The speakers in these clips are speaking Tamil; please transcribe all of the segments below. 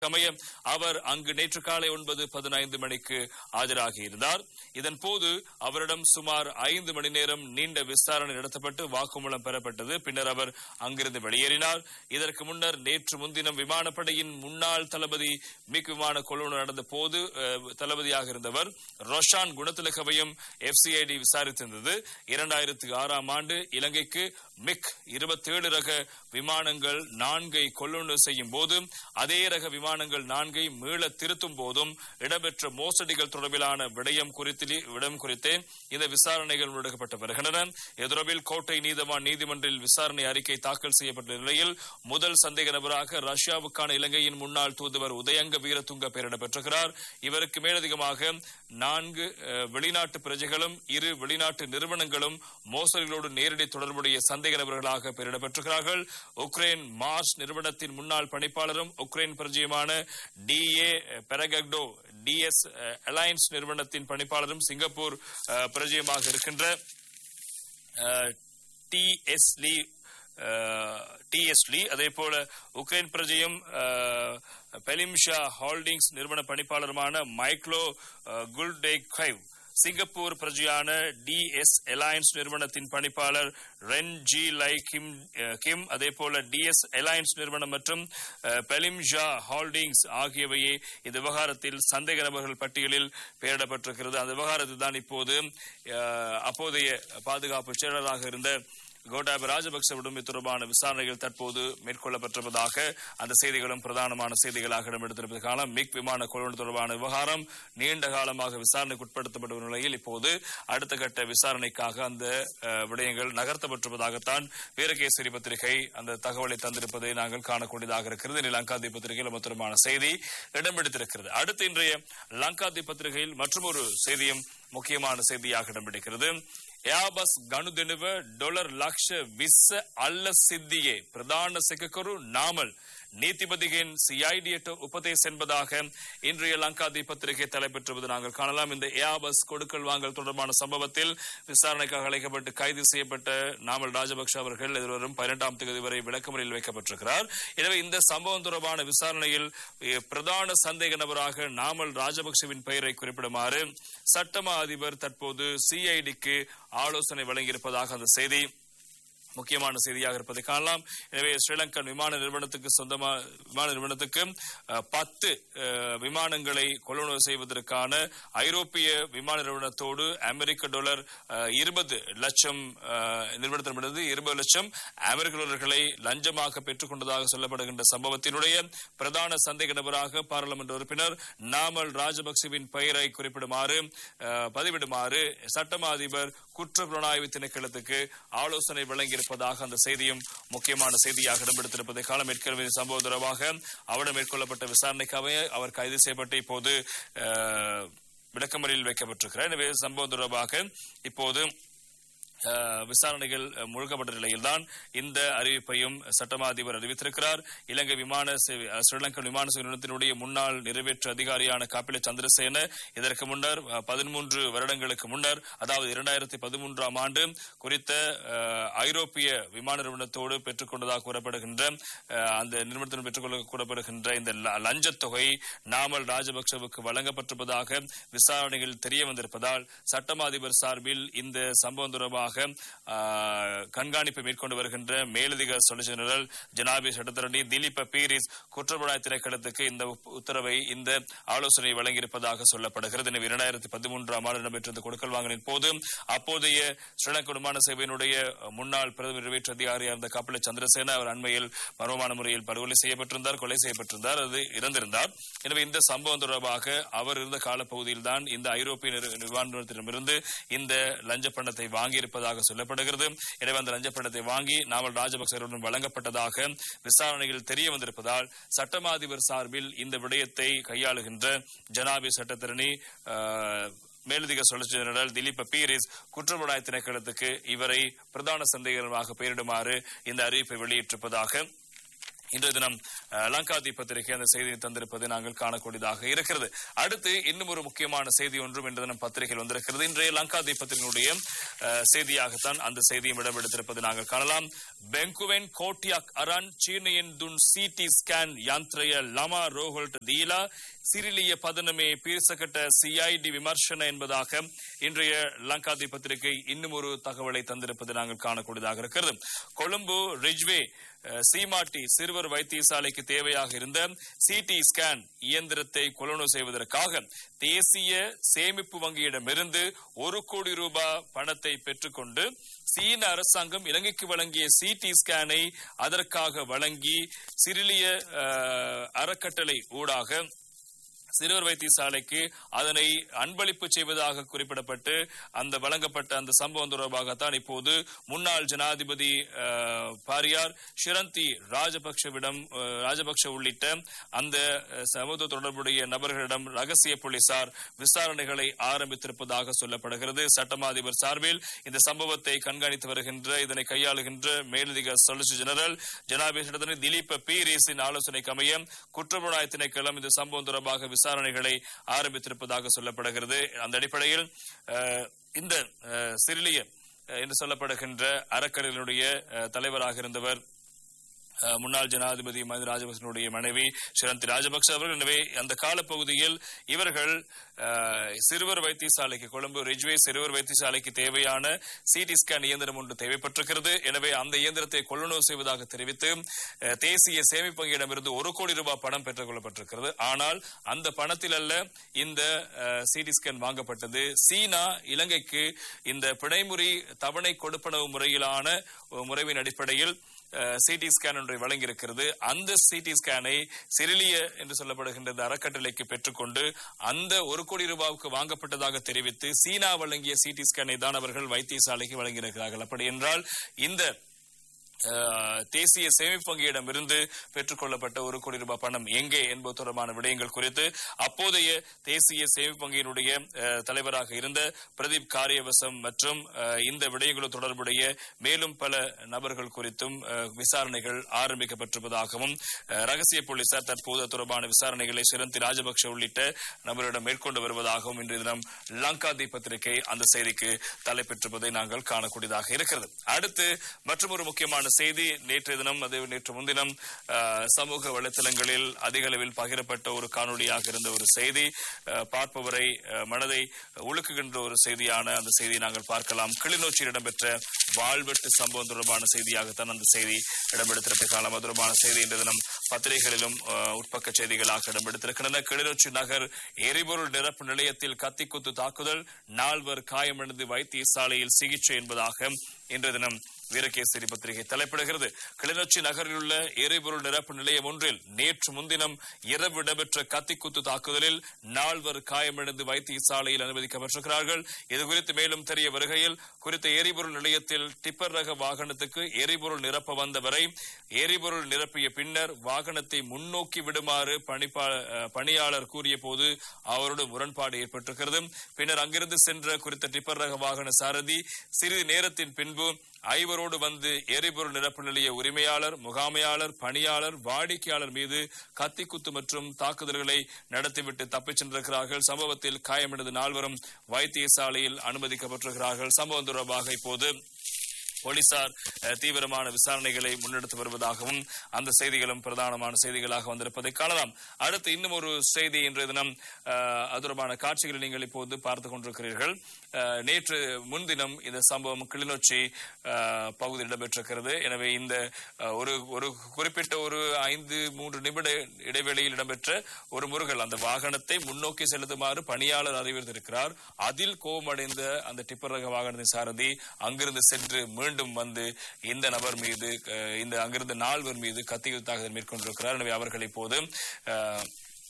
சமயம் அவர் அங்கு நேற்று காலை ஒன்பது பதினைந்து மணிக்கு ஆஜராகி இருந்தார் இதன் போது அவரிடம் சுமார் ஐந்து மணி நேரம் நீண்ட விசாரணை நடத்தப்பட்டு வாக்குமூலம் பெறப்பட்டது பின்னர் அவர் அங்கிருந்து வெளியேறினார் இதற்கு முன்னர் நேற்று முன்தினம் விமானப்படையின் முன்னாள் தளபதி மிக் விமான கொள்வனு நடந்த போது அஹ், தளபதியாக இருந்தவர் ரோஷான் குணத்திலகவையும் எஃப்சிஐடி விசாரித்திருந்தது இரண்டாயிரத்து ஆறாம் ஆண்டு இலங்கைக்கு மிக் இருபத்தேழு ரக விமானங்கள் நான்கை கொள்ளுணர் செய்யும் போது அதே ரக விமானங்கள் நான்கை மீள திருத்தும் போதும் இடம்பெற்ற மோசடிகள் தொடர்பிலான விடயம் குறித்து விடயம் குறித்தே இந்த விசாரணைகள் முன்னெடுக்கப்பட்டு வருகின்றன இது தொடர்பில் கோட்டை நீதவான் நீதிமன்றில் விசாரணை அறிக்கை தாக்கல் செய்யப்பட்ட நிலையில் முதல் சந்தேக நபராக ரஷ்யாவுக்கான இலங்கையின் முன்னாள் தூதுவர் உதயங்க வீரதுங்க பெயரிடப் பெற்றிருக்கிறார் இவருக்கு மேலதிகமாக நான்கு அஹ், வெளிநாட்டு பிரஜைகளும் இரு வெளிநாட்டு நிறுவனங்களும் மோசடிகளோடு நேரடி தொடர்புடைய சந்தேக நபர்களாக பெயரிடப் பெற்றிருக்கிறார்கள் உக்ரைன் மார்ஸ் நிறுவனத்தின் முன்னாள் பணிப்பாளரும் உக்ரைன் பிரஜையுமான டி ஏ பெரகக்டோ டிஎஸ் அலையன்ஸ் நிறுவனத்தின் பணிப்பாளரும் சிங்கப்பூர் அஹ், பிரஜையுமாக இருக்கின்ற D S Lee D S Lee அதே போல உக்ரைன் பிரஜையும் அஹ், பெலிம்ஷா ஹோல்டிங்ஸ் நிறுவன பணிப்பாளருமான மைக்லோ குல்டேகைவ் சிங்கப்பூர் பிரஜையான டி எஸ் அலையன்ஸ் நிறுவனத்தின் பணிப்பாளர் ரென் ஜி லை கிம் அஹ், கிம் அதே போல டி எஸ் அலையன்ஸ் நிறுவனம் மற்றும் அஹ், பெலிம்ஷா ஹோல்டிங்ஸ் ஆகியவையே இந்த விவகாரத்தில் சந்தேக நபர்கள் பட்டியலில் பெயரிடப்பட்டிருக்கிறது அந்த விவகாரத்தில் தான் இப்போது அஹ், அப்போதைய பாதுகாப்பு செயலராக இருந்த கோட்டாபய ராஜபக்சவிடம் இது தொடர்பான விசாரணைகள் தற்போது மேற்கொள்ளப்பட்டிருப்பதாக அந்த செய்திகளும் பிரதானமான செய்திகளாக இடம்பெடுத்திருப்பது காலம் மிக் விமான கொள்வன தொடர்பான விவகாரம் நீண்ட காலமாக விசாரணைக்கு உட்படுத்தப்பட்ட ஒரு நிலையில் இப்போது அடுத்த கட்ட விசாரணைக்காக அந்த அஹ், விடயங்கள் நகர்த்தப்பட்டிருப்பதாகத்தான் வீரகேசரி பத்திரிகை அந்த தகவலை தந்திருப்பதை நாங்கள் காணக்கூடியதாக இருக்கிறது இனி லங்காதி பத்திரிகையில் மொத்தமான செய்தி இடம்பெடுத்திருக்கிறது அடுத்து இன்றைய லங்காதி பத்திரிகையில் மற்றொரு செய்தியும் முக்கியமான செய்தியாக இடம்பெடுக்கிறது එයාබස් ගනුදෙනුව ඩොලර් ලක්ෂ විස්ස අල්ල සිද්ධියේ பிரதான செக்கக்கரு நாமல் நீதிபதியின் சிஐடியிட்ட உபதேஸ் என்பதாக இன்றைய லங்காதி பத்திரிகை தலைப்பெற்றுவது நாங்கள் காணலாம் இந்த ஏஆபஸ் கொடுக்கல் வாங்கல் தொடர்பான சம்பவத்தில் விசாரணைக்காக அழைக்கப்பட்டு கைது செய்யப்பட்ட நாமல் ராஜபக்ஷ அவர்கள் எதிர்வரும் பதினெட்டாம் தேதி வரை விளக்கமறையில் வைக்கப்பட்டிருக்கிறார் எனவே இந்த சம்பவம் தொடர்பான விசாரணையில் eh, பிரதான சந்தேக நபராக நாமல் ராஜபக்சவின் பெயரை குறிப்பிடுமாறு சட்டமா அதிபர் தற்போது சிஐடிக்கு ஆலோசனை வழங்கியிருப்பதாக அந்த செய்தி முக்கியமான செய்தியாக இருப்பதை காணலாம் எனவே ஸ்ரீலங்கன் விமான நிறுவனத்துக்கு சொந்தமா விமான நிறுவனத்துக்கு அஹ், பத்து அஹ், விமானங்களை கொள்வனவு செய்வதற்கான ஐரோப்பிய விமான நிறுவனத்தோடு அமெரிக்க டாலர் இருபது லட்சம் அஹ், நிறுவனத்திடமிருந்து இருபது லட்சம் அமெரிக்க டாலர்களை லஞ்சமாக பெற்றுக் கொண்டதாக சொல்லப்படுகின்ற சம்பவத்தினுடைய பிரதான சந்தேக நபராக பாராளுமன்ற உறுப்பினர் நாமல் ராஜபக்சவின் பெயரை குறிப்பிடுமாறு அஹ், பதிவிடுமாறு சட்டமா அதிபர் குற்ற புலனாய்வு திணைக்களத்துக்கு ஆலோசனை வழங்கியிருப்பதாக அந்த செய்தியும் முக்கியமான செய்தியாக இடம்பெடுத்திருப்பதை காலம் ஏற்கனவே இந்த சம்பவம் தொடர்பாக அவரிடம் மேற்கொள்ளப்பட்ட விசாரணைக்காக அவர் கைது செய்யப்பட்டு இப்போது அஹ், விளக்கமறியில் வைக்கப்பட்டிருக்கிறார் எனவே சம்பவம் தொடர்பாக இப்போது அஹ், விசாரணைகள் அஹ், முழுக்கப்பட்ட நிலையில்தான் இந்த அறிவிப்பையும் சட்டமா அதிபர் அறிவித்திருக்கிறார் இலங்கை விமான சேவை அஹ், ஸ்ரீலங்கன் விமான சேவை நிறுவனத்தினுடைய முன்னாள் நிறைவேற்று அதிகாரியான காப்பில சந்திரசேன இதற்கு முன்னர் அஹ், பதிமூன்று வருடங்களுக்கு முன்னர் அதாவது இரண்டாயிரத்தி பதிமூன்றாம் ஆண்டு குறித்த அஹ், ஐரோப்பிய விமான நிறுவனத்தோடு பெற்றுக்கொண்டதாக கூறப்படுகின்ற அஹ், அந்த நிறுவனத்திடம் பெற்றுக்கொள்ள கூறப்படுகின்ற இந்த ல- லஞ்சத் தொகை நாமல் ராஜபக்சவுக்கு வழங்கப்பட்டிருப்பதாக விசாரணைகள் தெரிய வந்திருப்பதால் சட்டமா அதிபர் சார்பில் இந்த சம்பவம் தொடர்பாக ஆஹ், கண்காணிப்பை மேற்கொண்டு வருகின்ற மேலதிக சொலிசிட்டர் ஜெனரல் ஜனாபி சட்டத்தரணி திலீப பீரிஸ் குற்றப்புலனாய் திணைக்களத்துக்கு இந்த உப்- உத்தரவை இந்த ஆலோசனை வழங்கியிருப்பதாக சொல்லப்படுகிறது எனவே இரண்டாயிரத்தி பதிமூன்றாம் ஆண்டு நடைபெற்ற இந்த கொடுக்கல் வாங்கலின் போது அப்போதைய ஸ்ரீலங்கா விமான சேவையினுடைய முன்னாள் பிரதம நிறைவேற்று அதிகாரியாக இருந்த கபில சந்திரசேன அவர் அண்மையில் மர்மமான முறையில் படுகொலை செய்யப்பட்டிருந்தார் கொலை செய்யப்பட்டிருந்தார் அது இறந்திருந்தார் எனவே இந்த சம்பவம் தொடர்பாக அவர் இருந்த காலப்பகுதியில் தான் இந்த ஐரோப்பிய நிறு- விமான நிறுவனத்திடமிருந்து இந்த லஞ்ச பணத்தை வாங்கியிருப்பதாக சொல்லப்படுகிறது எனவே அந்த லஞ்ச பணத்தை வாங்கி நாமல் ராஜபக்சருடன் வழங்கப்பட்டதாக விசாரணையில் தெரிய வந்திருப்பதால் சட்டமா அதிபர் சார்பில் இந்த விடயத்தை கையாளுகின்ற ஜனாபி சட்டத்தரணி ஆஹ், மேலதிக சொலிசிட்டர் ஜெனரல் திலீப பீரிஸ் குற்றப்புலனாய் திணைக்களத்துக்கு இவரை பிரதான சந்தேகமாக பெயரிடுமாறு இந்த அறிவிப்பை வெளியிட்டிருப்பதாக இன்றைய தினம் அஹ், லங்காதி பத்திரிகை அந்த செய்தியை தந்திருப்பதை நாங்கள் காணக்கூடியதாக இருக்கிறது அடுத்து இன்னும் ஒரு முக்கியமான செய்தி ஒன்றும் இன்று தினம் பத்திரிகையில் வந்திருக்கிறது இன்றைய லங்காதி பத்திரிகையுடைய அஹ், செய்தியாகத்தான் அந்த செய்தியும் இடம்பெடுத்திருப்பதை நாங்கள் காணலாம் பெங்குவென் கோட்டியாக் அரான் சீனையின் துன் சிடி ஸ்கேன் ಯಾಂತ್ರಯ ಲಮಾ ರೋಹಲ್ಟ್ ದೀಲಾ சிறிலிய பதனமே பீர்சகட்ட சிஐடி விமர்சன என்பதாக இன்றைய லங்காதி பத்திரிகை இன்னும் ஒரு தகவலை தந்திருப்பதை நாங்கள் காணக்கூடியதாக இருக்கிறது கொழும்பு ரிஜ்வே அஹ், சீமாட்டி சிறுவர் வைத்தியசாலைக்கு தேவையாக இருந்த சிடி ஸ்கேன் இயந்திரத்தை கொலனு செய்வதற்காக தேசிய சேமிப்பு வங்கியிடமிருந்து ஒரு கோடி ரூபாய் பணத்தை பெற்றுக்கொண்டு சீன அரசாங்கம் இலங்கைக்கு வழங்கிய சிடி ஸ்கேனை அதற்காக வழங்கி சிறிலிய அஹ், அறக்கட்டளை ஊடாக சிறுவர் வைத்தியசாலைக்கு அதனை அன்பளிப்பு செய்வதாக குறிப்பிடப்பட்டு அந்த வழங்கப்பட்ட அந்த சம்பவம் தொடர்பாகத்தான் இப்போது முன்னாள் ஜனாதிபதி அஹ், பாரியார் ஷிரந்தி ராஜபக்ஷவிடம் அஹ், ராஜபக்ஷ உள்ளிட்ட அந்த அஹ், சமூக தொடர்புடைய நபர்களிடம் ரகசிய போலீசார் விசாரணைகளை ஆரம்பித்திருப்பதாக சொல்லப்படுகிறது சட்டமா அதிபர் சார்பில் இந்த சம்பவத்தை கண்காணித்து வருகின்ற இதனை கையாளுகின்ற மேலதிக சொலிசிட்டர் ஜெனரல் ஜனாபிஷ திலீப் பீரிஸின் ஆலோசனைக்கு அமைய குற்றப்புலனாய்வு திணைக்களம் இந்த சம்பவம் தொடர்பாக விசாரணைகளை ஆரம்பித்திருப்பதாக சொல்லப்படுகிறது அந்த அடிப்படையில் அஹ், இந்த அஹ், சிறிலிய அஹ், என்று சொல்லப்படுகின்ற அறக்கட்டளையினுடைய அஹ், தலைவராக இருந்தவர் அஹ், முன்னாள் ஜனாதிபதி மஹிந்த ராஜபக்சனுடைய மனைவி சிரந்தி ராஜபக்ச அவர்கள் எனவே அந்த காலப்பகுதியில் இவர்கள் அஹ், சிறுவர் வைத்தியசாலைக்கு கொழும்பு ரிஜ்வே சிறுவர் வைத்தியசாலைக்கு தேவையான சிடி ஸ்கேன் இயந்திரம் ஒன்று தேவைப்பட்டிருக்கிறது எனவே அந்த இயந்திரத்தை கொள்ளுணர்வு செய்வதாக தெரிவித்து அஹ், தேசிய சேமிப்பு வங்கியிடமிருந்து ஒரு கோடி ரூபாய் பணம் பெற்றுக் கொள்ளப்பட்டிருக்கிறது ஆனால் அந்த பணத்தில் அல்ல இந்த சிடி ஸ்கேன் வாங்கப்பட்டது சீனா இலங்கைக்கு இந்த பிணைமுறி தவணை கொடுப்பனவு முறையிலான ஒரு முறைவின் அடிப்படையில் சிடி ஸ்கேன் ஒன்றை வழங்கியிருக்கிறது அந்த சிடி ஸ்கேனை சிறிலிய என்று சொல்லப்படுகின்ற இந்த அறக்கட்டளைக்கு பெற்றுக்கொண்டு அந்த ஒரு கோடி ரூபாவுக்கு வாங்கப்பட்டதாக தெரிவித்து சீனா வழங்கிய சிடி ஸ்கேனை தான் அவர்கள் வைத்தியசாலைக்கு வழங்கியிருக்கிறார்கள் அப்படி என்றால் இந்த அஹ், தேசிய சேமிப்பு வங்கியிடமிருந்து பெற்றுக்கொள்ளப்பட்ட ஒரு கோடி ரூபாய் பணம் எங்கே என்பது தொடர்பான விடயங்கள் குறித்து அப்போதைய தேசிய சேமிப்பு வங்கியினுடைய அஹ், தலைவராக இருந்த பிரதீப் காரியவசம் மற்றும் அஹ், இந்த விடயங்களோடு தொடர்புடைய மேலும் பல நபர்கள் குறித்தும் அஹ், விசாரணைகள் ஆரம்பிக்கப்பட்டிருப்பதாகவும் அஹ், ரகசிய போலீசார் தற்போது அது தொடர்பான விசாரணைகளை சிரந்தி ராஜபக்ஷ உள்ளிட்ட நபரிடம் மேற்கொண்டு வருவதாகவும் இன்றைய தினம் லங்காதி பத்திரிகை அந்த செய்திக்கு தலைப்பெற்றிருப்பதை நாங்கள் காணக்கூடியதாக இருக்கிறது அடுத்து மற்றும் ஒரு முக்கியமான செய்தி நேற்றைய தினம் அது நேற்று முன்தினம் அஹ், சமூக வலைத்தளங்களில் அதிக அளவில் பகிரப்பட்ட ஒரு காணொளியாக இருந்த ஒரு செய்தி அஹ், பார்ப்பவரை அஹ், மனதை உழுக்குகின்ற ஒரு செய்தியான அந்த செய்தியை நாங்கள் பார்க்கலாம் கிளிநொச்சியில் இடம்பெற்ற வாழ்வெட்டு சம்பவம் தொடர்பான செய்தியாகத்தான் அந்த செய்தி இடம்பெடுத்திருப்பதை காலம் அது தொடர்பான செய்தி இன்று தினம் பத்திரிகைகளிலும் அஹ், உட்பக்க செய்திகளாக இடம்பெடுத்திருக்கின்றன கிளிநொச்சி நகர் எரிபொருள் நிரப்பு நிலையத்தில் கத்திக்குத்து தாக்குதல் நால்வர் காயமடைந்து வைத்தியசாலையில் சிகிச்சை என்பதாக இன்று தினம் வீரகேசரி பத்திரிகை தலைப்பிடுகிறது கிளிநொச்சி நகரில் உள்ள எரிபொருள் நிரப்பு நிலையம் ஒன்றில் நேற்று முன்தினம் இரவு இடம்பெற்ற கத்திக்குத்து தாக்குதலில் நால்வர் காயமடைந்து வைத்தியசாலையில் அனுமதிக்கப்பட்டிருக்கிறார்கள் இதுகுறித்து மேலும் தெரிய வருகையில் குறித்த எரிபொருள் நிலையத்தில் டிப்பர் ரக வாகனத்துக்கு எரிபொருள் நிரப்ப வந்தவரை எரிபொருள் நிரப்பிய பின்னர் வாகனத்தை முன்னோக்கி விடுமாறு பணிப்பா- அஹ், பணியாளர் கூறிய போது அவரோடு முரண்பாடு ஏற்பட்டிருக்கிறது பின்னர் அங்கிருந்து சென்ற குறித்த டிப்பர் ரக வாகன சாரதி சிறிது நேரத்தின் பின்பு ஐவரோடு வந்து எரிபொருள் நிரப்பு நிலைய உரிமையாளர் முகாமையாளர் பணியாளர் வாடிக்கையாளர் மீது கத்திக்குத்து மற்றும் தாக்குதல்களை நடத்திவிட்டு தப்பிச் சென்றிருக்கிறார்கள் சம்பவத்தில் காயமடைந்த நால்வரும் வைத்தியசாலையில் அனுமதிக்கப்பட்டிருக்கிறார்கள் சம்பவம் தொடர்பாக இப்போது போலீசார் அஹ், தீவிரமான விசாரணைகளை முன்னெடுத்து வருவதாகவும் அந்த செய்திகளும் பிரதானமான செய்திகளாக வந்திருப்பதை காணலாம் அடுத்து இன்னும் ஒரு செய்தி இன்றைய தினம் அஹ், அது தொடர்பான காட்சிகளை நீங்கள் இப்போது பார்த்துக் கொண்டிருக்கிறீர்கள் அஹ், நேற்று முன்தினம் இந்த சம்பவம் கிளிநொச்சி அஹ், பகுதியில் இடம்பெற்றிருக்கிறது எனவே இந்த அஹ், ஒரு ஒரு குறிப்பிட்ட ஒரு ஐந்து மூன்று நிமிட இடைவெளியில் இடம்பெற்ற ஒரு முருகல் அந்த வாகனத்தை முன்னோக்கி செலுத்துமாறு பணியாளர் அறிவித்திருக்கிறார் அதில் கோபமடைந்த அந்த டிப்பர் ரக வாகனத்தின் சாரதி அங்கிருந்து சென்று மீண்டும் வந்து இந்த நபர் மீது அஹ், இந்த அங்கிருந்த நால்வர் மீது கத்தியில் தாக்குதல் மேற்கொண்டிருக்கிறார் எனவே அவர்கள் இப்போது அஹ்,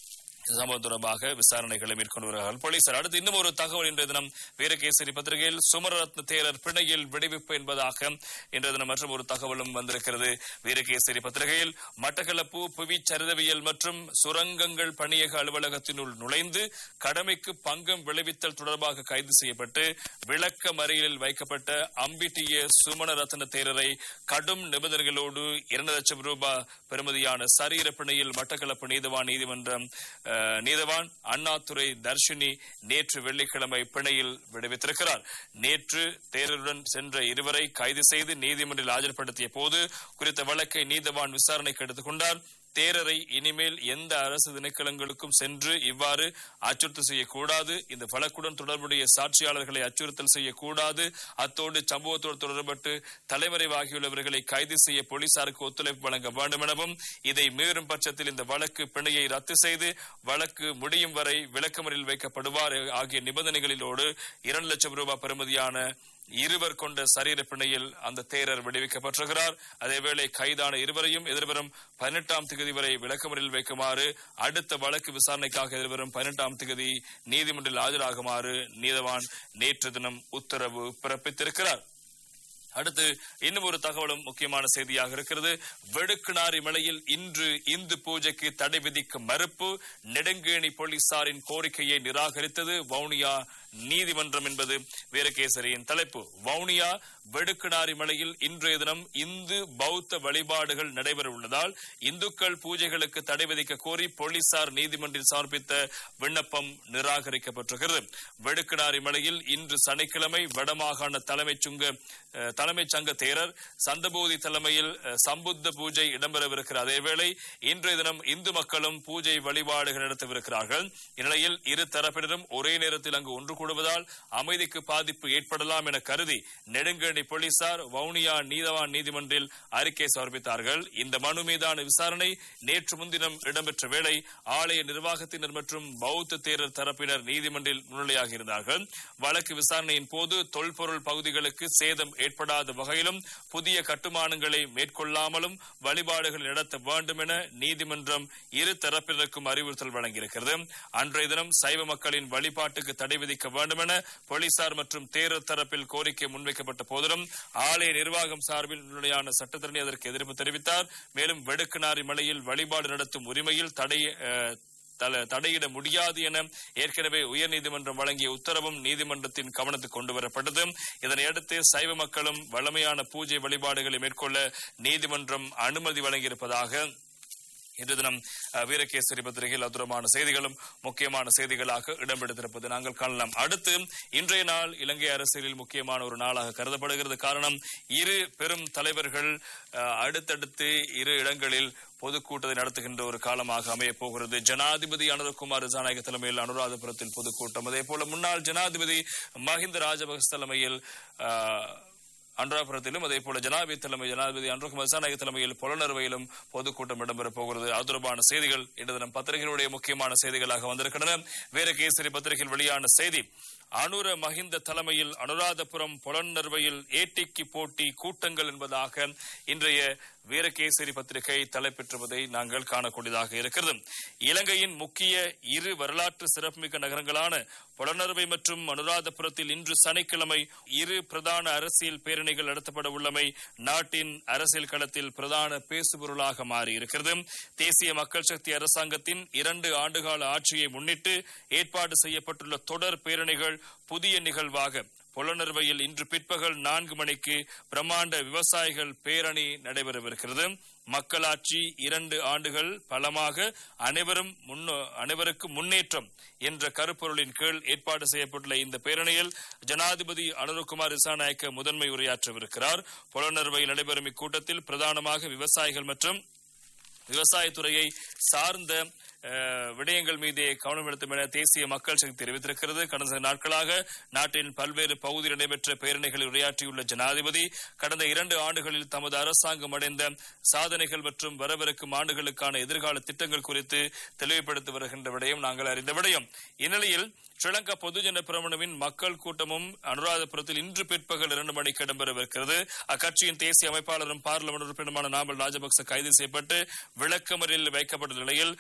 சம்பவம் தொடர்பாக விசாரணைகளை மேற்கொண்டு வருகிறார்கள் போலீசார் அடுத்து இன்னும் ஒரு தகவல் இன்றைய தினம் வீரகேசரி பத்திரிகையில் சுமரரத்ன தேரர் பிணையில் விடுவிப்பு என்பதாக இன்றைய தினம் மற்றும் ஒரு தகவலும் வந்திருக்கிறது வீரகேசரி பத்திரிகையில் மட்டக்களப்பு புவி சரிதவியல் மற்றும் சுரங்கங்கள் பணியக அலுவலகத்தினுள் நுழைந்து கடமைக்கு பங்கம் விளைவித்தல் தொடர்பாக கைது செய்யப்பட்டு விளக்க மறியலில் வைக்கப்பட்ட அம்பிட்டிய சுமணரத்ன தேரரை கடும் நிபந்தனைகளோடு இரண்டு லட்சம் ரூபாய் பெறுமதியான சரீர பிணையில் மட்டக்களப்பு நீதவான் நீதிமன்றம் அஹ், நீதவான் அண்ணாதுரை தர்ஷினி நேற்று வெள்ளிக்கிழமை பிணையில் விடுவித்திருக்கிறார் நேற்று தேரருடன் சென்ற இருவரை கைது செய்து நீதிமன்றில் ஆஜர்படுத்திய போது குறித்த வழக்கை நீதவான் விசாரணைக்கு எடுத்துக் கொண்டார் தேரரை இனிமேல் எந்த அரசு திணைக்களங்களுக்கும் சென்று இவ்வாறு அச்சுறுத்தல் செய்யக்கூடாது இந்த வழக்குடன் தொடர்புடைய சாட்சியாளர்களை அச்சுறுத்தல் செய்யக்கூடாது அத்தோடு சம்பவத்தோடு தொடர்பட்டு தலைமறைவாகியுள்ளவர்களை கைது செய்ய போலீசாருக்கு ஒத்துழைப்பு வழங்க வேண்டும் எனவும் இதை மீறும் பட்சத்தில் இந்த வழக்கு பிணையை ரத்து செய்து வழக்கு முடியும் வரை விளக்கமறில் வைக்கப்படுவார் ஆகிய நிபந்தனைகளிலோடு இரண்டு லட்சம் ரூபாய் பெறுமதியான இருவர் கொண்ட சரீர பிணையில் அந்த தேரர் விடுவிக்கப்பட்டிருக்கிறார் அதேவேளை கைதான இருவரையும் எதிர்வரும் பதினெட்டாம் தேதி வரை விளக்கமறில் வைக்குமாறு அடுத்த வழக்கு விசாரணைக்காக எதிர்வரும் பதினெட்டாம் தேதி நீதிமன்றில் ஆஜராகுமாறு நீதவான் நேற்று தினம் உத்தரவு பிறப்பித்திருக்கிறார் அடுத்து இன்னும் ஒரு தகவலும் முக்கியமான செய்தியாக இருக்கிறது வெடுக்குநாரி மலையில் இன்று இந்து பூஜைக்கு தடை விதிக்க மறுப்பு நெடுங்கேணி போலீசாரின் கோரிக்கையை நிராகரித்தது வவுனியா நீதிமன்றம் என்பது வீரகேசரியின் தலைப்பு வவுனியா வெடுக்குநாரி மலையில் இன்றைய தினம் இந்து பௌத்த வழிபாடுகள் நடைபெற உள்ளதால் இந்துக்கள் பூஜைகளுக்கு தடை விதிக்க கோரி போலீசார் நீதிமன்றில் சமர்ப்பித்த விண்ணப்பம் நிராகரிக்கப்பட்டிருக்கிறது வெடுக்குநாரி மலையில் இன்று சனிக்கிழமை வடமாகாண தலைமைச் சுங்க அஹ், தலைமைச் சங்க தேரர் சந்தபோதி தலைமையில் அஹ், சம்புத்த பூஜை இடம்பெறவிருக்கிற அதேவேளை இன்றைய தினம் இந்து மக்களும் பூஜை வழிபாடுகள் நடத்தவிருக்கிறார்கள் இந்நிலையில் இரு தரப்பினரும் ஒரே நேரத்தில் அங்கு ஒன்று கூடுவதால் அமைதிக்கு பாதிப்பு ஏற்படலாம் என கருதி நெடுங்கணி போலீசார் வவுனியா நீதவான் நீதிமன்றில் அறிக்கை சமர்ப்பித்தார்கள் இந்த மனு மீதான விசாரணை நேற்று முன்தினம் இடம்பெற்ற வேளை ஆலய நிர்வாகத்தினர் மற்றும் பௌத்த தேரர் தரப்பினர் நீதிமன்றில் முன்னிலையாக இருந்தார்கள் வழக்கு விசாரணையின் போது தொல்பொருள் பகுதிகளுக்கு சேதம் ஏற்படாத வகையிலும் புதிய கட்டுமானங்களை மேற்கொள்ளாமலும் வழிபாடுகள் நடத்த வேண்டும் என நீதிமன்றம் இரு தரப்பினருக்கும் அறிவுறுத்தல் வழங்கியிருக்கிறது அன்றைய தினம் சைவ மக்களின் வழிபாட்டுக்கு தடை விதிக்க வேண்டும் என போலீசார் மற்றும் தேரர் தரப்பில் கோரிக்கை முன்வைக்கப்பட்ட போதிலும் ஆலய நிர்வாகம் சார்பில் முன்னிலையான சட்டத்தரணி அதற்கு எதிர்ப்பு தெரிவித்தார் மேலும் வெடுக்குநாரி மலையில் வழிபாடு நடத்தும் உரிமையில் தடை அஹ், தல- தடையிட முடியாது என ஏற்கனவே உயர்நீதிமன்றம் வழங்கிய உத்தரவும் நீதிமன்றத்தின் கவனத்துக்கு கொண்டு வரப்பட்டது இதனையடுத்து சைவ மக்களும் வளமையான பூஜை வழிபாடுகளை மேற்கொள்ள நீதிமன்றம் அனுமதி வழங்கியிருப்பதாக இன்று தினம் அஹ், வீரகேசரி பத்திரிகையில் அதுரமான செய்திகளும் முக்கியமான செய்திகளாக இடம்பெடுத்திருப்பது நாங்கள் காணலாம் அடுத்து இன்றைய நாள் இலங்கை அரசியலில் முக்கியமான ஒரு நாளாக கருதப்படுகிறது காரணம் இரு பெரும் தலைவர்கள் அஹ், அடுத்தடுத்து இரு இடங்களில் பொதுக்கூட்டத்தை நடத்துகின்ற ஒரு காலமாக அமையப் போகிறது ஜனாதிபதி அனுரகுமார் ஜனநாயக தலைமையில் அனுராதபுரத்தில் பொதுக்கூட்டம் அதே போல முன்னாள் ஜனாதிபதி மஹிந்த ராஜபக்ச தலைமையில் அஹ், அனுராபுரத்திலும் அதே போல ஜனாதிபதி தலைமை ஜனாதிபதி அன்றுகுமார் திசாநாயக தலைமையில் புலனறுவையிலும் பொதுக்கூட்டம் இடம்பெறப் போகிறது அது தொடர்பான செய்திகள் இன்று தினம் பத்திரிகைகளுடைய முக்கியமான செய்திகளாக வந்திருக்கின்றன வீரகேசரி பத்திரிகையில் வெளியான செய்தி அனுர மஹிந்த தலைமையில் அனுராதபுரம் புலனறுவையில் ஏட்டிக்கு போட்டி கூட்டங்கள் என்பதாக இன்றைய வீரகேசரி பத்திரிகை தலைப்பெற்றுவதை நாங்கள் காணக்கூடியதாக இருக்கிறது இலங்கையின் முக்கிய இரு வரலாற்று சிறப்புமிக்க நகரங்களான புலனறுவை மற்றும் அனுராதபுரத்தில் இன்று சனிக்கிழமை இரு பிரதான அரசியல் பேரணிகள் நடத்தப்பட உள்ளமை நாட்டின் அரசியல் களத்தில் பிரதான பேசுபொருளாக மாறியிருக்கிறது தேசிய மக்கள் சக்தி அரசாங்கத்தின் இரண்டு ஆண்டுகால ஆட்சியை முன்னிட்டு ஏற்பாடு செய்யப்பட்டுள்ள தொடர் பேரணிகள் புதிய நிகழ்வாக புலனறுவையில் இன்று பிற்பகல் நான்கு மணிக்கு பிரம்மாண்ட விவசாயிகள் பேரணி நடைபெறவிருக்கிறது மக்களாட்சி இரண்டு ஆண்டுகள் பலமாக அனைவரும் முன்னோ அனைவருக்கும் முன்னேற்றம் என்ற கருப்பொருளின் கீழ் ஏற்பாடு செய்யப்பட்டுள்ள இந்த பேரணியில் ஜனாதிபதி அனுருகுமார் இசாநாயக்க முதன்மை உரையாற்றவிருக்கிறார் புலனறுவையில் நடைபெறும் இக்கூட்டத்தில் பிரதானமாக விவசாயிகள் மற்றும் விவசாயத்துறையை சார்ந்த அஹ், விடயங்கள் மீதே கவனம் செலுத்தும் என தேசிய மக்கள் சக்தி தெரிவித்திருக்கிறது கடந்த சில நாட்களாக நாட்டின் பல்வேறு பகுதியில் நடைபெற்ற பேரணிகளில் உரையாற்றியுள்ள ஜனாதிபதி கடந்த இரண்டு ஆண்டுகளில் தமது அரசாங்கம் அடைந்த சாதனைகள் மற்றும் வரவிருக்கும் ஆண்டுகளுக்கான எதிர்கால திட்டங்கள் குறித்து தெளிவுபடுத்தி வருகின்ற விடயம் நாங்கள் அறிந்த விடயம் இந்நிலையில் ஸ்ரீலங்கா பொதுஜன பிரமணவின் மக்கள் கூட்டமும் அனுராதபுரத்தில் இன்று பிற்பகல் இரண்டு மணிக்கு இடம்பெறவிருக்கிறது அக்கட்சியின் தேசிய அமைப்பாளரும் பார்லிமெண்ட் உறுப்பினருமான நாமல் ராஜபக்ச கைது செய்யப்பட்டு விளக்கமறியலில் வைக்கப்பட்ட நிலையில் முன்னாள்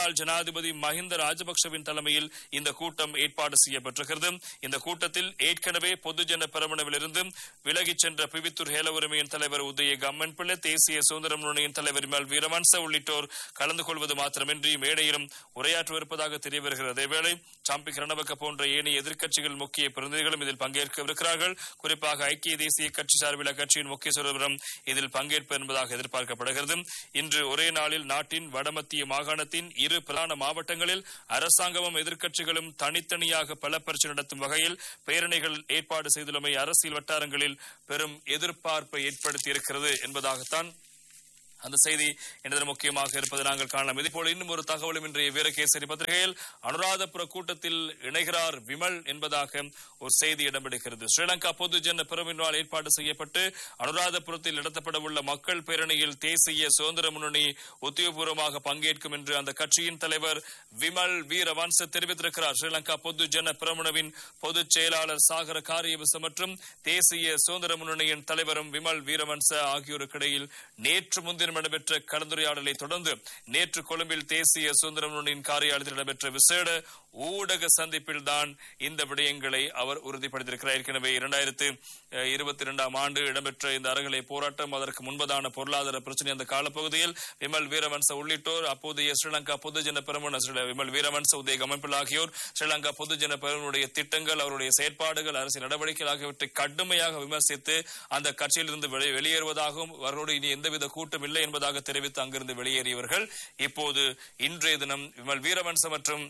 முன்னாள் ஜனாதிபதி மஹிந்த ராஜபக்சவின் தலைமையில் இந்த கூட்டம் ஏற்பாடு செய்யப்பட்டிருக்கிறது இந்த கூட்டத்தில் ஏற்கனவே பொதுஜன பெரமுனவிலிருந்து விலகிச் சென்ற பிவித்தூர் ஹேல உரிமையின் தலைவர் உதய கம்மன் பிள்ளை தேசிய சுதந்திர முன்னணியின் தலைவர் மல் வீரவன்ச உள்ளிட்டோர் கலந்து கொள்வது மாத்திரமின்றி மேடையிலும் உரையாற்றவிருப்பதாக தெரிய வருகிறது அதேவேளை சாம்பி கரணபக்க போன்ற ஏனைய எதிர்க்கட்சிகள் முக்கிய பிரதிநிதிகளும் இதில் பங்கேற்கவிருக்கிறார்கள் குறிப்பாக ஐக்கிய தேசிய கட்சி சார்பில் அக்கட்சியின் முக்கிய சுரவரம் இதில் பங்கேற்பு என்பதாக எதிர்பார்க்கப்படுகிறது இன்று ஒரே நாளில் நாட்டின் வடமத்திய மாகாணத்தின் இரு பிரதான மாவட்டங்களில் அரசாங்கமும் எதிர்க்கட்சிகளும் தனித்தனியாக பலப்பரிசு நடத்தும் வகையில் பேரணிகள் ஏற்பாடு செய்துள்ளமை அரசியல் வட்டாரங்களில் பெரும் எதிர்பார்ப்பை ஏற்படுத்தியிருக்கிறது என்பதாகத்தான் அந்த செய்தி என்பது முக்கியமாக இருப்பது நாங்கள் காணலாம் இதேபோல் இன்னும் ஒரு தகவலும் இன்றைய வீரகேசரி பத்திரிகையில் அனுராதபுர கூட்டத்தில் இணைகிறார் விமல் என்பதாக ஒரு செய்தி இடம்பெறுகிறது ஸ்ரீலங்கா பொதுஜன பெருமின்வால் ஏற்பாடு செய்யப்பட்டு அனுராதபுரத்தில் நடத்தப்பட உள்ள மக்கள் பேரணியில் தேசிய சுதந்திர முன்னணி உத்தியோகபூர்வமாக பங்கேற்கும் என்று அந்த கட்சியின் தலைவர் விமல் வீரவன்ச தெரிவித்திருக்கிறார் ஸ்ரீலங்கா பொதுஜன பிரமுனவின் பொதுச் செயலாளர் சாகர காரியவச மற்றும் தேசிய சுதந்திர முன்னணியின் தலைவரும் விமல் வீரவன்ச ஆகியோருக்கிடையில் நேற்று முன்தினம் நடைபெற்ற கலந்துரையாடலை தொடர்ந்து நேற்று கொழும்பில் தேசிய சுதந்திர முன்னணியின் காரியாலயத்தில் நடைபெற்ற விசேட ஊடக சந்திப்பில் தான் இந்த விடயங்களை அவர் உறுதிப்படுத்தியிருக்கிறார் ஏற்கனவே இரண்டாயிரத்து இருபத்தி இரண்டாம் ஆண்டு இடம்பெற்ற இந்த அறகலை போராட்டம் அதற்கு முன்பதான பொருளாதார பிரச்சனை அந்த காலப்பகுதியில் விமல் வீரவன்ச உள்ளிட்டோர் அப்போதைய ஸ்ரீலங்கா பொதுஜன பெருமன விமல் வீரவன்ச உதய அமைப்பில் ஆகியோர் ஸ்ரீலங்கா பொதுஜன பெருமனுடைய திட்டங்கள் அவருடைய செயற்பாடுகள் அரசியல் நடவடிக்கைகள் ஆகியவற்றை கடுமையாக விமர்சித்து அந்த கட்சியிலிருந்து வெளி- வெளியேறுவதாகவும் அவரோடு இனி எந்தவித கூட்டம் இல்லை என்பதாக தெரிவித்து அங்கிருந்து வெளியேறியவர்கள் இப்போது இன்றைய தினம் விமல் வீரவன்ச மற்றும்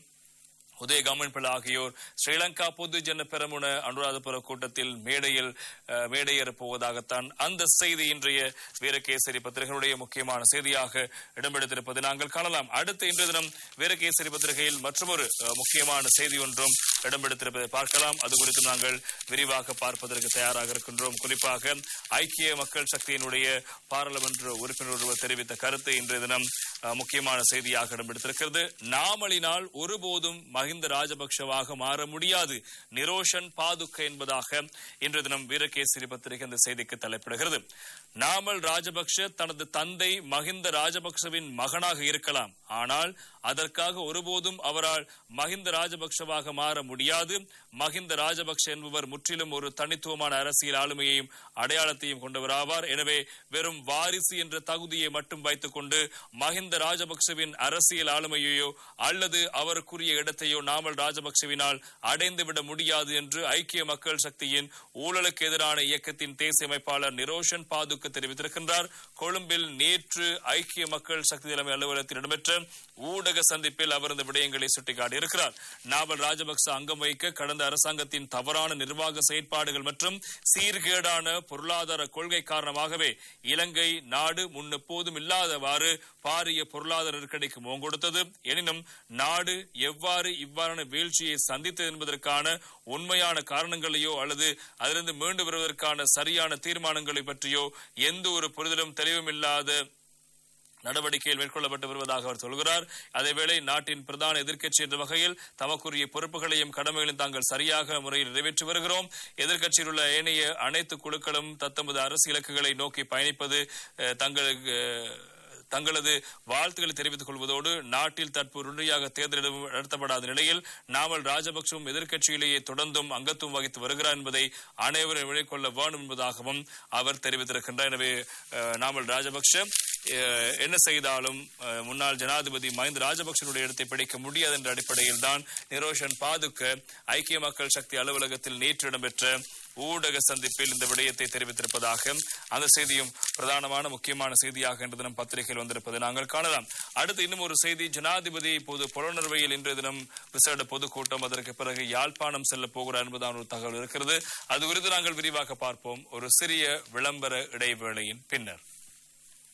உதய கவர்மெண்ட் ஆகியோர் ஸ்ரீலங்கா பொதுஜன பெரமுன அனுராதபுர கூட்டத்தில் மேடையில் அஹ், மேடையேறப் போவதாகத்தான் அந்த செய்தி இன்றைய வீரகேசரி பத்திரிகையுடைய முக்கியமான செய்தியாக இடம்பெடுத்திருப்பதை நாங்கள் காணலாம் அடுத்து இன்றைய தினம் வீரகேசரி பத்திரிகையில் மற்றொரு அஹ், முக்கியமான செய்தி ஒன்றும் இடம்பெடுத்திருப்பதை பார்க்கலாம் அது குறித்து நாங்கள் விரிவாக பார்ப்பதற்கு தயாராக இருக்கின்றோம் குறிப்பாக ஐக்கிய மக்கள் சக்தியினுடைய பாராளுமன்ற உறுப்பினர் ஒருவர் தெரிவித்த கருத்து இன்றைய தினம் அஹ், முக்கியமான செய்தியாக இடம்பெடுத்திருக்கிறது நாமளினால் ஒருபோதும் மஹிந்த ராஜபக்ஷவாக மாற முடியாது நிரோஷன் பாதுக்க என்பதாக இன்றைய தினம் வீரகேசரி பத்திரிகை இந்த செய்திக்கு தலைப்பிடுகிறது நாமல் ராஜபக்ஷ தனது தந்தை மஹிந்த ராஜபக்ஷவின் மகனாக இருக்கலாம் ஆனால் அதற்காக ஒருபோதும் அவரால் மஹிந்த ராஜபக்ஷவாக மாற முடியாது மஹிந்த ராஜபக்ஷ என்பவர் முற்றிலும் ஒரு தனித்துவமான அரசியல் ஆளுமையையும் அடையாளத்தையும் கொண்டவராவார் எனவே வெறும் வாரிசு என்ற தகுதியை மட்டும் வைத்துக் கொண்டு மஹிந்த ராஜபக்சவின் அரசியல் ஆளுமையையோ அல்லது அவருக்குரிய இடத்தையோ நாமல் ராஜபக்சவினால் அடைந்துவிட முடியாது என்று ஐக்கிய மக்கள் சக்தியின் ஊழலுக்கு எதிரான இயக்கத்தின் தேசிய அமைப்பாளர் நிரோஷன் பாதுக்கு தெரிவித்திருக்கின்றார் கொழும்பில் நேற்று ஐக்கிய மக்கள் சக்தி தலைமை அலுவலகத்தில் இடம்பெற்ற ஊடக சந்திப்பில் அவர் இந்த விடயங்களை சுட்டிக்காட்டியிருக்கிறார் நாவல் ராஜபக்ச அங்கம் வைக்க கடந்த அரசாங்கத்தின் தவறான நிர்வாக செயற்பாடுகள் மற்றும் சீர்கேடான பொருளாதார கொள்கை காரணமாகவே இலங்கை நாடு முன்னெப்போதும் இல்லாதவாறு பாரிய பொருளாதார நெருக்கடிக்கு முகம் கொடுத்தது எனினும் நாடு எவ்வாறு இவ்வாறான வீழ்ச்சியை சந்தித்தது என்பதற்கான உண்மையான காரணங்களையோ அல்லது அதிலிருந்து மீண்டு வருவதற்கான சரியான தீர்மானங்களை பற்றியோ எந்த ஒரு புரிதலும் தெளிவும் இல்லாத நடவடிக்கைகள் மேற்கொள்ளப்பட்டு வருவதாக அவர் சொல்கிறார் அதேவேளை நாட்டின் பிரதான எதிர்க்கட்சி என்ற வகையில் தமக்குரிய பொறுப்புகளையும் கடமைகளையும் தாங்கள் சரியாக முறையில் நிறைவேற்றி வருகிறோம் எதிர்க்கட்சியில் உள்ள ஏனைய அனைத்து குழுக்களும் தத்தமது அரசு இலக்குகளை நோக்கி பயணிப்பது அஹ், தங்களுக்கு அஹ், தங்களது வாழ்த்துக்களை தெரிவித்துக் கொள்வதோடு நாட்டில் தற்போது உடனடியாக தேர்தல் எதுவும் நடத்தப்படாத நிலையில் நாமல் ராஜபக்சவும் எதிர்க்கட்சியிலேயே தொடர்ந்தும் அங்கத்துவம் வகித்து வருகிறார் என்பதை அனைவரும் விளைக்கொள்ள வேண்டும் என்பதாகவும் அவர் தெரிவித்திருக்கின்றார் எனவே அஹ், நாமல் ராஜபக்ஷ அஹ், என்ன செய்தாலும் அஹ், முன்னாள் ஜனாதிபதி மஹிந்த ராஜபக்சனுடைய இடத்தை பிடிக்க முடியாது என்ற அடிப்படையில் தான் நிரோஷன் பாதுக்க ஐக்கிய மக்கள் சக்தி அலுவலகத்தில் நேற்று இடம்பெற்ற ஊடக சந்திப்பில் இந்த விடயத்தை தெரிவித்திருப்பதாக அந்த செய்தியும் பிரதானமான முக்கியமான செய்தியாக இன்று தினம் பத்திரிகையில் வந்திருப்பதை நாங்கள் காணலாம் அடுத்து இன்னும் ஒரு செய்தி ஜனாதிபதி இப்போது புலனர்வையில் இன்றைய தினம் விசேட பொதுக்கூட்டம் அதற்கு பிறகு யாழ்ப்பாணம் செல்ல போகிறார் என்பதான ஒரு தகவல் இருக்கிறது அது குறித்து நாங்கள் விரிவாக பார்ப்போம் ஒரு சிறிய விளம்பர இடைவேளையின் பின்னர்